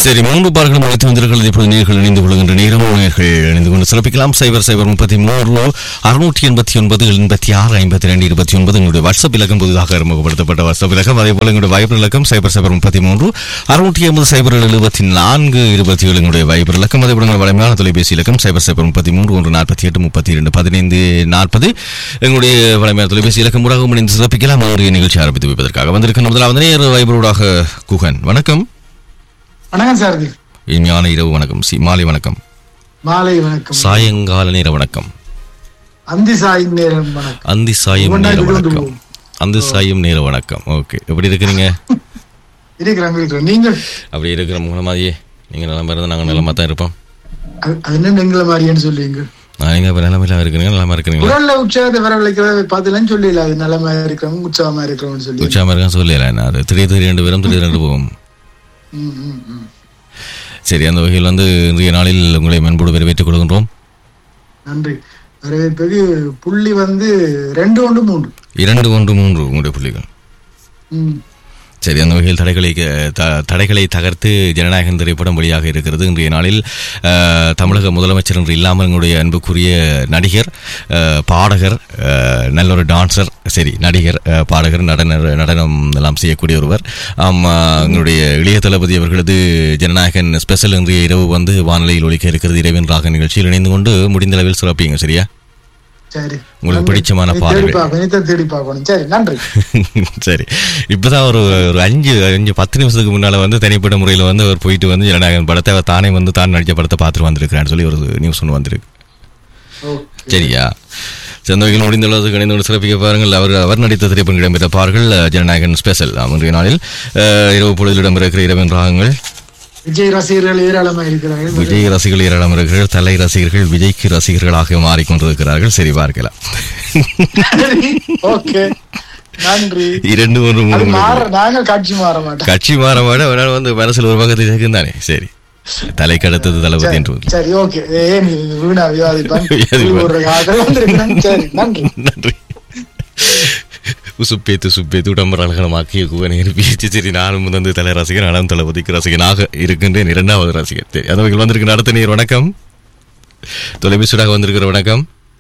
சரி மூன்று பார்கள் முடித்து வந்தீர்கள் இப்பொழுது நேர்கள் இணைந்து கொள்கின்ற நேரம் நேர்கள் இணைந்து கொண்டு சிறப்பிக்கலாம் சைபர் சைபர் முப்பத்தி மூன்று அறுநூற்றி எண்பத்தி ஒன்பது எண்பத்தி ஆறு ஐம்பத்தி ரெண்டு இருபத்தி ஒன்பது எங்களுடைய வாட்ஸ்அப் இலக்கம் புதிதாக அறிமுகப்படுத்தப்பட்ட வாட்ஸ்அப் இலக்கம் அதே போல எங்களுடைய வைபர் இலக்கம் சைபர் சைபர் முப்பத்தி மூன்று அறுநூற்றி ஐம்பது சைபர் எழுபத்தி நான்கு இருபத்தி ஏழு எங்களுடைய வைபர் இலக்கம் அதே போல எங்களுடைய வளமையான தொலைபேசி இலக்கம் சைபர் சைபர் முப்பத்தி மூன்று ஒன்று நாற்பத்தி எட்டு முப்பத்தி இரண்டு பதினைந்து நாற்பது எங்களுடைய வளமையான தொலைபேசி இலக்கம் ஊடாக இணைந்து சிறப்பிக்கலாம் ஒரு நிகழ்ச்சி ஆரம்பித்து வைப்பதற்காக வந்திருக்கின்ற முதலாவது நேர் வைபரோடாக குகன் வணக்கம் வணக்கம் சாரதி இனிமையான இரவு வணக்கம் சி மாலை வணக்கம் மாலை வணக்கம் சாயங்கால நேர வணக்கம் அந்தி சாயின் நேரம் வணக்கம் அந்தி சாயும் ஒவ்வொன்றா நேர இது கொண்டு வணக்கம் போவோம். அந்தி சாயும் நேர வணக்கம் ஓகே எப்படி இருக்கிறீங்க இருக்கிறாங்க இருக்கிறோம் நீங்கள் அப்படி இருக்கிற முகல மாதிரியே நீங்க நிலமா இருந்தா நாங்க நிலமா தான் இருப்போம் அது அது என்ன எங்களை மாதிரின்னு சொல்லுவீங்க நான் நீங்க இப்ப நிலமையில இருக்கிறீங்க நிலமா இருக்கிறீங்களா குரல்ல உற்சாகத்தை வரவழைக்கிறத பார்த்துலாம் சொல்லல அது நல்லமா இருக்கிறவங்க உற்சாகமா இருக்கிறவங்க சொல்லி உச்சாம இருக்கான்னு சொல்லல என்ன அது திடீர் திடீர் ரெண்டு பேரும் திடீர் ரெண்டு போகும் ம், ம், ம். சரி அந்த வகையில் வந்து இன்றைய நாளில் உங்களை மென்போடு வரவேற்றுக் கொள்கின்றோம் நன்றி வரவேற்பது புள்ளி வந்து ரெண்டு ஒன்று மூன்று இரண்டு ஒன்று மூன்று உங்களுடைய புள்ளிகள் ம். சரி அந்த வகையில் தடைகளை த- தடைகளை தகர்த்து ஜனநாயகம் திரைப்படம் வெளியாக இருக்கிறது இன்றைய நாளில் அஹ், தமிழக முதலமைச்சர் என்று இல்லாமல் எங்களுடைய அன்புக்குரிய நடிகர் அஹ், பாடகர் அஹ், நல்ல ஒரு டான்சர் சரி நடிகர் அஹ், பாடகர் நடனர் நடனம் எல்லாம் செய்யக்கூடிய ஒருவர் ஆம், அஹ், எங்களுடைய இளைய தளபதி அவர்களது ஜனநாயகன் ஸ்பெஷல் இன்றைய இரவு வந்து வானொலியில் ஒலிக்க இருக்கிறது இரவின் ராக நிகழ்ச்சியில் இணைந்து கொண்டு முடிந்த அளவில் சிறப்பீங்க சரியா சரி உங்களுக்கு நன்றி. பிடிச்சமான இனி பாடல்கள். தேடி பார்க்கணும் இனிதான் தேடி பார்க்கணும் சரி நன்றி சரி இப்பதான் ஒரு ஒரு அஞ்சு அஞ்சு பத்து நிமிஷத்துக்கு முன்னால வந்து தனிப்பட்ட முறையில் வந்து அவர் போயிட்டு வந்து ஜனநாயகன் படத்தை அவர் தானே வந்து தான் நடிச்ச படத்தை பார்த்துட்டு வந்திருக்கிறான்னு சொல்லி ஒரு நியூஸ் ஒன்று வந்திருக்கு ஓகே சரியா சந்தோகில் முடிந்த அளவுக்கு இணைந்து கொண்டு சிறப்பிக்க பாருங்கள் அவர் அவர் நடித்த திரைப்படம் இடம்பெற்ற பார்கள் ஜனநாயகன் ஸ்பெஷல் இன்றைய நாளில் அஹ், இரவு பொழுதில் இடம்பெறுகிற இரவின் ராகங்கள் விஜய் ரசிகர்கள் ஏராளமா இருக்கிறார்கள் விஜய் ரசிகர்கள் ஏராளம் இருக்கிறார்கள் தலை ரசிகர்கள் விஜய்க்கு ரசிகர்களாக மாறிக்கொண்டிருக்கிறார்கள் சரி பார்க்கலாம் ஓகே நன்றி இரண்டு ஒன்று அது மூணு மாற நாங்கள் காட்சி மாற மாட்டோம் கட்சி மாற மாட அவனால் வந்து மனசில் ஒரு பக்கத்தில் இருக்கும் தானே சரி தலை கடத்தது தளபதி என்று சரி ஓகே ஏன் வீணா விவாதிப்பான் விவாதிப்பான். ஒரு ஆட்கள் வந்திருக்கிறேன் சரி நன்றி நன்றி உசுப்பேத்து சுப்பேத்து உடம்பு அழகனமாக்கிய குவனை பேச்சு சரி நானும் வந்து தலை ரசிகர் நானும் தளபதிக்கு ரசிகனாக இருக்கின்றேன் இரண்டாவது ரசிகர் சரி அந்த வகையில் வந்திருக்கிற அடுத்த நீர் வணக்கம் தொலைபேசியாக வந்திருக்கிற வணக்கம்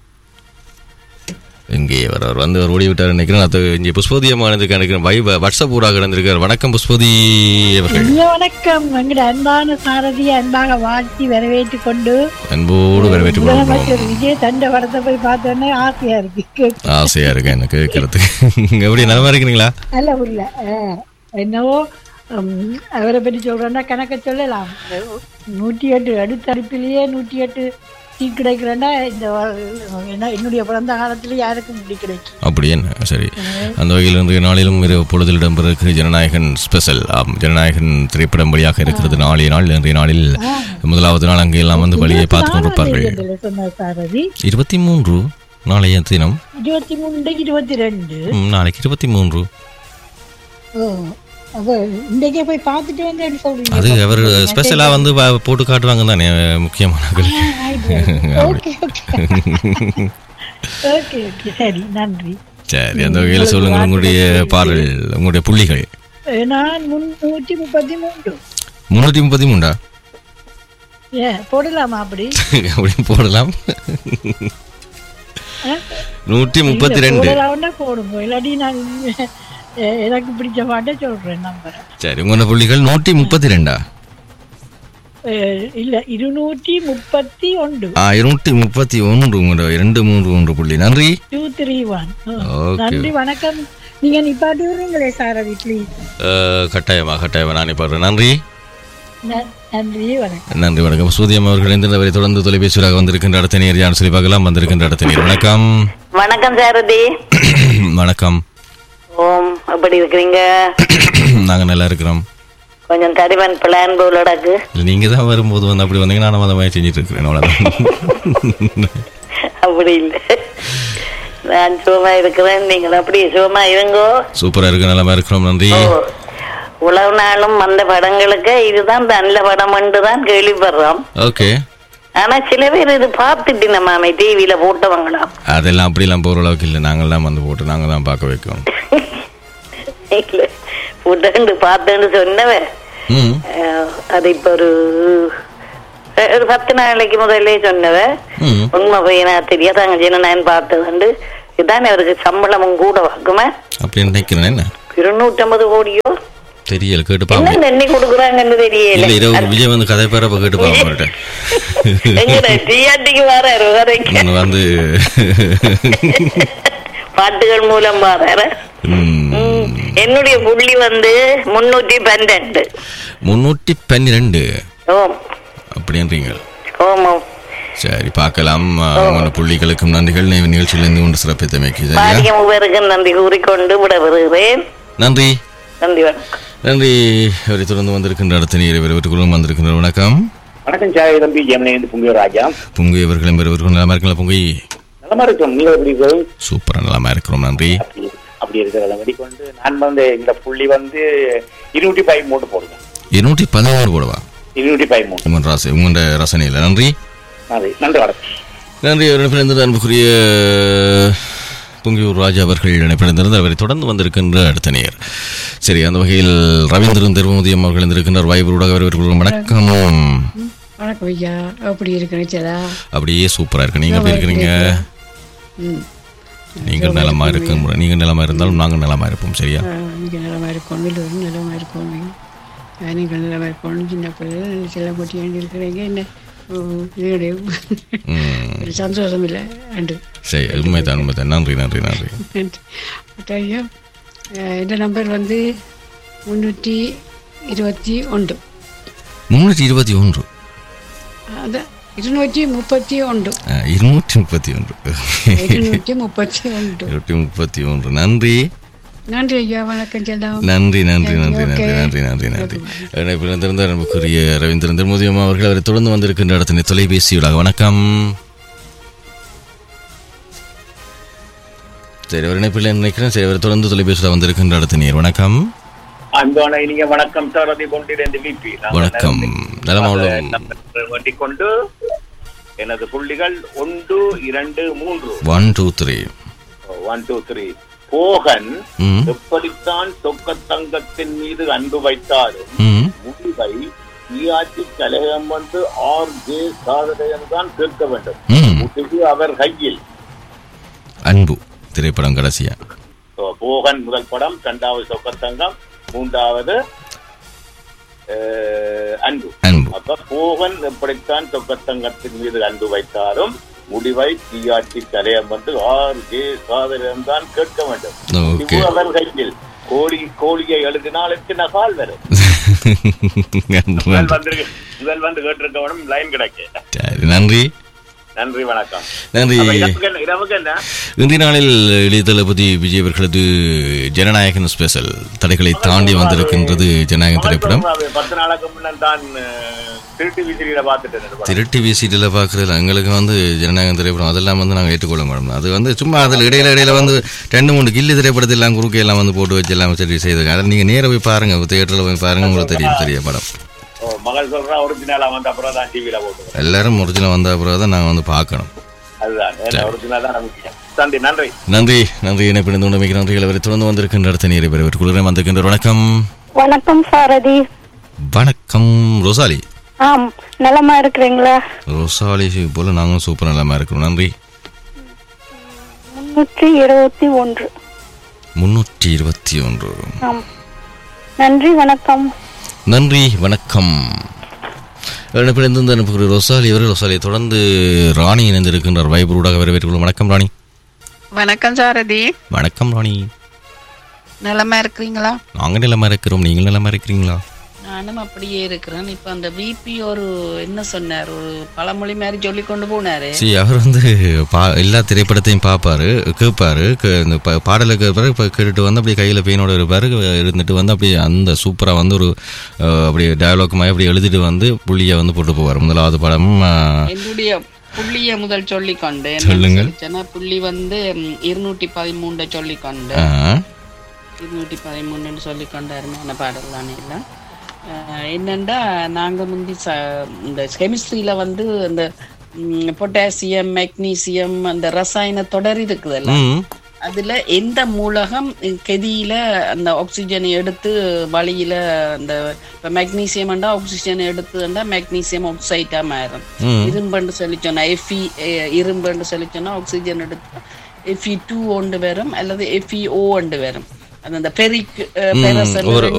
இங்கே அவர் அவர் வந்து அவர் ஓடி விட்டார் நினைக்கிறேன் அது இங்கே புஷ்போதி அம்மா நினைக்கிறேன் வை வாட்ஸ்அப் ஊடாக நடந்திருக்கார் வணக்கம் புஷ்போதி அவர்கள் இனிய வணக்கம் எங்கட அன்பான சாரதியை அன்பாக வாழ்த்தி வரவேற்று கொண்டு அன்போடு வரவேற்றுக் கொள்கிறோம் முதலமைச்சர் விஜய் தண்ட படத்தை போய் பார்த்தோன்னே ஆசையா இருக்கு கேட்க. ஆசையா இருக்கு எனக்கு கேட்கறதுக்கு எப்படி நலமா இருக்கிறீங்களா நல்ல உள்ள என்னவோ உம், அவரை பற்றி சொல்றேன்னா கணக்க சொல்லலாம் இந்த நூற்றி எட்டு அடுத்தடுப்பிலேயே நூற்றி எட்டு சீ கிடைக்கிறேன்னா இந்த வ- என்ன என்னுடைய பிறந்த காலத்துல யாருக்கும் இப்படி கிடைக்கும் அப்படி என்ன சரி அந்த வகையில் இன்றைய நாளிலும் இரவு பொழுதில் இடம்பெறுகிற ஜனநாயகன் ஸ்பெஷல் ஆம் ஜனநாயகன் திரைப்படம் வழியாக இருக்கிறது நாளைய நாள் இன்றைய நாளில் முதலாவது நாள் அங்கே எல்லாம் வந்து வழியை பார்த்து கொண்டிருப்பார்கள் தேதியில சொன்ன சாரதி இருபத்தி மூன்று நாளைய தினம் இருபத்தி மூணு இன்றைக்கு இருபத்தி ரெண்டு ம், நாளைக்கு இருபத்தி மூன்று ஓ, அப்ப இன்றைக்கே போய் பார்த்துட்டு வந்து சொல்றீங்க அது அவர் ஸ்பெஷலாக வந்து வ- போட்டு காட்டுவாங்க தானே முக்கியமானவர்களுக்கு ஓகே ஓகே ஓகே ஓகே சரி நன்றி சரி அந்த வகையில் சொல்லுங்கள் உங்களுடைய பாடல் உங்களுடைய புள்ளிகள் அஹ் நான் முன்னூற்றி முப்பத்தி மூன்று முன்னூற்றி முப்பத்தி மூன்றா ஏ போடலாமா அப்படி அப்படி போடலாம் அஹ்? நூற்றி முப்பத்தி இல்ல, ரெண்டு போடலாம்னா போடுங்க இல்லாட்டி நான் அஹ், எனக்கு பிடிச்ச பாட்டை சொல்றேன் நம்பர் சரி உங்களோட புள்ளிகள் நூற்றி முப்பத்தி ரெண்டா இல்ல இருநூற்றி முப்பத்தி ஒன்று ஆ இருநூற்றி முப்பத்தி ஒன்று உங்களோட இரண்டு மூன்று ஒன்று புள்ளி நன்றி டூ த்ரீ ஒன் ஓகே நன்றி வணக்கம் நீங்க நிப்பாட்டி விடுறீங்களே சாரதி ப்ளீஸ் அஹ், கட்டாயமா கட்டாயமா நான் பாடுறேன் நன்றி நன்றி வணக்கம் நன்றி வணக்கம் சூதியம் அவர்கள் இருந்தவரை தொடர்ந்து தொலைபேசியாக வந்திருக்கின்ற அடுத்த நேர் யான் சொல்லி பார்க்கலாம் வந்திருக்கின்ற அடுத்த நேர் வணக்கம் வணக்கம் சாரதி வணக்கம் ஓம் எப்படி இருக்கிறீங்க நாங்கள் நல்லா இருக்கிறோம் கொஞ்சம் தடிவன் பிளான் போல் நடக்கு இல்லை நீங்கள் தான் வரும்போது வந்து அப்படி வந்தீங்கன்னா நான் அதை மாதிரி செஞ்சுட்டு இருக்கிறேன் அவ்வளோதான் அப்படி இல்லை நான் சுகமா இருக்கிறேன் நீங்கள் அப்படி சுகமா இருங்கோ சூப்பராக இருக்கு நலமா இருக்கிறோம் நன்றி ஓ, உழவு நாளும் அந்த படங்களுக்கு இதுதான் நல்ல படம் தான் கேள்விப்படுறோம் ஓகே ஆனா சில பேர் இது பார்த்துட்டு மாமே டிவியில போட்டவங்களாம் அதெல்லாம் அப்படிலாம் போகிற அளவுக்கு இல்லை நாங்கள் தான் வந்து போட்டு நாங்கள் தான் பார்க்க வைக்கணும் இல்ல புட்டண்டு பார்த்தேன்னு சொன்னவன் ம் அஹ், அது இப்ப ஒரு அஹ், ஒரு பத்து நாளைக்கு முதல்ல சொன்னவ ம் உண்மை போய் நான் தெரியாதாங்க ஜனநாயன் பார்த்ததுண்டு இதுதான் அவருக்கு சம்பளமும் கூட வாக்குமே அப்படின்னு நினைக்கிறேன் என்ன இருநூற்றம்பது கோடியோ தெரியல கேட்டு என்ன பாப்போம் எண்ணி கொடுக்குறாங்கன்னு இல்ல தெரியல இரவு விஜய் வந்து கதை பேரப்ப கேட்டு பாப்போம் அவர்கிட்ட எங்கட டிஆர்டிக்கு வராரு வரைக்கும் நான் வந்து பாட்டுகள் மூலம் வராரு ம், ம். என்னுடைய புள்ளி வந்து முன்னூற்றி பன்னெண்டு முன்னூற்றி பன்னிரெண்டு ஓம் அப்படின்றீங்க ஓம் ஓம் சரி பார்க்கலாம் உங்களோட புள்ளிகளுக்கும் நன்றிகள் நி- நிகழ்ச்சியிலிருந்து கொண்டு சிறப்பித்தமைக்கு சரியா பாரிய மூவருக்கு நன்றி கூறிக்கொண்டு விடவிருக்கிறேன் நன்றி நன்றி வணக்கம் நன்றி அவரை தொடர்ந்து வந்திருக்கின்ற அடுத்த நீர் இவர்களும் வந்திருக்கின்ற வணக்கம் வணக்கம் சாய் தம்பி ஜெமினி புங்கிய ராஜா புங்கு இவர்களும் இவர்களும் நலமா இருக்கலாம் புங்கி நலமா இருக்கும் நீங்க எப்படி இருக்கீங்க? சூப்பரா நலமா இருக்கிறோம் நன்றி அப்படி அப்படி இருக்கிறத வெடிக்கொண்டு நான் வந்து இந்த புள்ளி வந்து இருநூற்றி பதிமூணு போடுங்க இருநூற்றி பதினோரு போடவா இருநூற்றி பதிமூணு உங்கள் ராசி உங்களோட ரசனையில் நன்றி நன்றி நன்றி வணக்கம் நன்றி இணைப்பிலிருந்து அன்புக்குரிய பொங்கியூர் ராஜா அவர்கள் இணைப்பிலிருந்து அவரை தொடர்ந்து வந்திருக்கின்ற அடுத்த நேர் சரி அந்த வகையில் ரவீந்திரன் திருமதியம் அவர்கள் இருந்திருக்கின்றார் வாய்ப்பூடாக வரவேற்கிறோம் வணக்கம் வணக்கம் ஐயா எப்படி இருக்கிறேன் சரா அப்படியே சூப்பரா இருக்கு நீங்க எப்படி இருக்கிறீங்க ம் நீங்கள் நலமா இருக்க நீங்க நலமா இருந்தாலும் நாங்கள் நலமா இருப்போம் சரியா நீங்கள் நிலமா இருக்கணும் எல்லோரும் நிலமா இருக்கணும் நீங்கள் நிலமா இருக்கணும் சின்ன பிள்ளை சில போட்டி இருக்கிறீங்க என்ன ஓ, இதனுடைய ம், ஒரு சந்தோஷம் இல்லை அண்டு சரி உண்மைதான் உண்மைதான் நன்றி நன்றி நன்றி பட் ஐயா அஹ், இந்த நம்பர் வந்து முந்நூற்றி இருபத்தி ஒன்று முன்னூற்றி இருபத்தி ஒன்று அது இருநூற்றி முப்பத்தி ஒன்று அஹ், இருநூற்றி முப்பத்தி ஒன்று இருநூற்றி முப்பத்தி ஒன்று இருநூற்றி முப்பத்தி ஒன்று நன்றி நன்றி ஐயா வணக்கம் செல்லம் நன்றி நன்றி நன்றி நன்றி Okay. நன்றி நன்றி நன்றி இணைப்பிலிருந்த அன்புக்குரிய ரவீந்திரன் திருமதியம் அவர்கள் அவரை தொடர்ந்து வந்திருக்கின்ற இடத்தினை தொலைபேசியூடாக வணக்கம் சரி அவர் இணைப்பில் நினைக்கிறேன் சரி அவர் தொடர்ந்து தொலைபேசியில் வந்திருக்கின்ற இடத்து நீர் வணக்கம் அன்பான இனிய வணக்கம் சாரதி கொண்டிருந்த விபி வணக்கம் நலமா உள்ளோம் வேண்டிக் கொண்டு எனது புள்ளிகள் ஒன்று இரண்டு மூன்று one two three one two three போகன் ம் எப்படித்தான் சொக்கத் தங்கத்தின் மீது அன்பு வைத்தாலும் ம் முடிவை ஈயாட்சி கழகம் வந்து ஆர் ஜே சாதனையன் தான் கேட்க வேண்டும் ம் முடிவு அவர் கையில் அன்பு திரைப்படம் கடைசியா So, போகன் முதல் படம் இரண்டாவது சொக்கத்தங்கம் மூன்றாவது அஹ், அன்பு அன்பு அப்ப போகன் எப்படித்தான் சொக்கத்தங்கத்தின் மீது அன்பு வைத்தாலும் முடிவை தீயாட்சி கலையம் வந்து ஆர் ஜே சாதனம் தான் கேட்க வேண்டும் ஓகே முடிவு அவர் கையில் கோழி கோழியை எழுதினால் எத்தனை கால் வரும் முதல் வந்து முதல் வந்து கேட்டிருக்க வேணும் லைன் கிடைக்க சரி நன்றி நன்றி வணக்கம் நன்றி அப்ப இரவுக்கு என்ன- இரவுக்கு என்ன இன்றைய நாளில் இளைய தளபதி விஜய் அவர்களது ஜனநாயகன் ஸ்பெஷல் தடைகளை தாண்டி வந்திருக்கின்றது ஜனநாயகன் திரைப்படம் அது பத்து நாளுக்கு முன்னர் தான் அஹ், திருட்டு விசிறியில பார்த்துட்டு இருந்தேன். திருட்டு விசிட்டில் பார்க்குறது எங்களுக்கு வந்து ஜனநாயகம் திரைப்படம் அதெல்லாம் வந்து நாங்கள் ஏற்றுக்கொள்ள மாட்டோம் அது வந்து சும்மா அதில் இடையில இடையில வந்து ரெண்டு மூணு கில்லி திரைப்படத்தை எல்லாம் குறுக்கை எல்லாம் வந்து போட்டு வச்சு எல்லாம் சரி செய்தாங்க அதை நீங்கள் நேராக போய் பாருங்க தியேட்டரில் போய் பாருங்க உங்களுக்கு தெரியும் தெரிய படம் ஓ, மகள் சொல்றா ஒரிஜினலா வந்து அப்புறம் தான் டிவியில போட்டு எல்லாரும் ஒரிஜினல் வந்த அப்புறம் தான் நாங்கள் வந்து பார்க்கணும் அதுதான் ஒரிஜினல் தான் முக்கியம் நன்றி நன்றி நன்றி நன்றி இணைப்பிணைந்து உண்மைக்கு நன்றிகள் அவரை தொடர்ந்து வந்திருக்கின்ற அடுத்த நீரை பெறுவர் குளிரை வந்திருக்கின்ற வணக்கம் வணக்கம் சாரதி வணக்கம் ரோசாலி ஆம் நலமா இருக்கிறீங்களா ரோசாலி போல நாங்களும் சூப்பர் நலமா இருக்கிறோம் நன்றி முன்னூற்றி இருபத்தி ஒன்று முன்னூற்றி இருபத்தி ஒன்று ஆம் நன்றி வணக்கம் நன்றி வணக்கம் இணைப்பிணைந்து அனுப்புகிற ரோசாலி அவர்கள் ரோசாலியை தொடர்ந்து ராணி இணைந்திருக்கின்றார் வைபரூடாக வரவேற்கிறோம் வணக்கம் ராணி வணக்கம் சாரதி வணக்கம் ராணி நலமா இருக்கிறீங்களா நாங்கள் நிலமா இருக்கிறோம் நீங்கள் நிலமா இருக்கிறீங்களா நானும் அப்படியே இருக்கிறேன் இப்போ அந்த விபி ஒரு என்ன சொன்னார் ஒரு பழமொழி மாதிரி சொல்லி கொண்டு போனாரு சரி அவர் வந்து பா எல்லா திரைப்படத்தையும் பார்ப்பாரு கேட்பாரு கே- இந்த ப- பாடலை கேட்பாரு இப்போ கேட்டுட்டு வந்து அப்படியே கையில் பெயினோட இருப்பாரு இருந்துட்டு வந்து அப்படியே அந்த சூப்பராக வந்து ஒரு அஹ், அப்படியே டயலாக் மாதிரி அப்படி எழுதிட்டு வந்து புள்ளியை வந்து போட்டு போவார் முதலாவது படம் அஹ், என்னுடைய புள்ளிய முதல் சொல்லி கொண்டு சொல்லுங்க. புள்ளி வந்து இருநூற்றி பதிமூன்றை சொல்லி கொண்டு அஹ், இருநூற்றி பதிமூணுன்னு சொல்லி கொண்டு அருமையான பாடல் தானே இல்லை என்னண்டா நாங்கள் முந்தி ச இந்த கெமிஸ்ட்ரியில் வந்து அந்த பொட்டாசியம் மெக்னீசியம் அந்த ரசாயன தொடர் இருக்குதுல்ல ம் அதுல எந்த மூலகம் கெதியில அந்த ஆக்சிஜனை எடுத்து வழியில அந்த இப்ப மெக்னீசியம்ண்டா ஆக்சிஜனை எடுத்துண்டா மெக்னீசியம் ஆக்சைடா மாறும் ம். இரும்புன்னு சொல்லி சொன்னா எஃப்இ இரும்புன்னு சொல்லி சொன்னா ஆக்சிஜன் எடுத்து எஃப்இ டூ ஒன்று வரும் அல்லது எஃப்இ ஓ ஒன்று வரும் அது அந்த பெரிக் ம், பெரசல் ஒரு